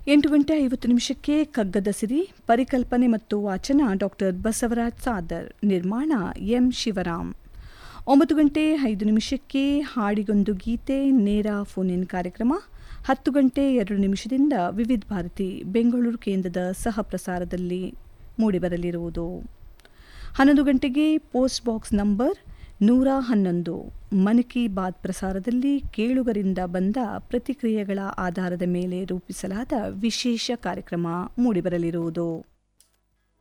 ಎಂಟು ಗಂಟೆ ಐವತ್ತು ನಿಮಿಷಕ್ಕೆ ಕಗ್ಗದ ಸಿರಿ ಪರಿಕಲ್ಪನೆ ಮತ್ತು ವಾಚನ ಡಾಕ್ಟರ್ ಬಸವರಾಜ್ ಸಾದರ್ ನಿರ್ಮಾಣ ಎಂ ಶಿವರಾಮ್ ಒಂಬತ್ತು ಗಂಟೆ ಐದು ನಿಮಿಷಕ್ಕೆ ಹಾಡಿಗೊಂದು ಗೀತೆ ನೇರ ಫೋನ್ ಇನ್ ಕಾರ್ಯಕ್ರಮ ಹತ್ತು ಗಂಟೆ ಎರಡು ನಿಮಿಷದಿಂದ ವಿವಿಧ ಭಾರತಿ ಬೆಂಗಳೂರು ಕೇಂದ್ರದ ಸಹ ಪ್ರಸಾರದಲ್ಲಿ ಮೂಡಿಬರಲಿರುವುದು ಹನ್ನೊಂದು ಗಂಟೆಗೆ ಪೋಸ್ಟ್ ಬಾಕ್ಸ್ ನಂಬರ್ ನೂರ ಹನ್ನೊಂದು ಮನ್ ಕಿ ಬಾತ್ ಪ್ರಸಾರದಲ್ಲಿ ಕೇಳುಗರಿಂದ ಬಂದ ಪ್ರತಿಕ್ರಿಯೆಗಳ ಆಧಾರದ ಮೇಲೆ ರೂಪಿಸಲಾದ ವಿಶೇಷ ಕಾರ್ಯಕ್ರಮ ಮೂಡಿಬರಲಿರುವುದು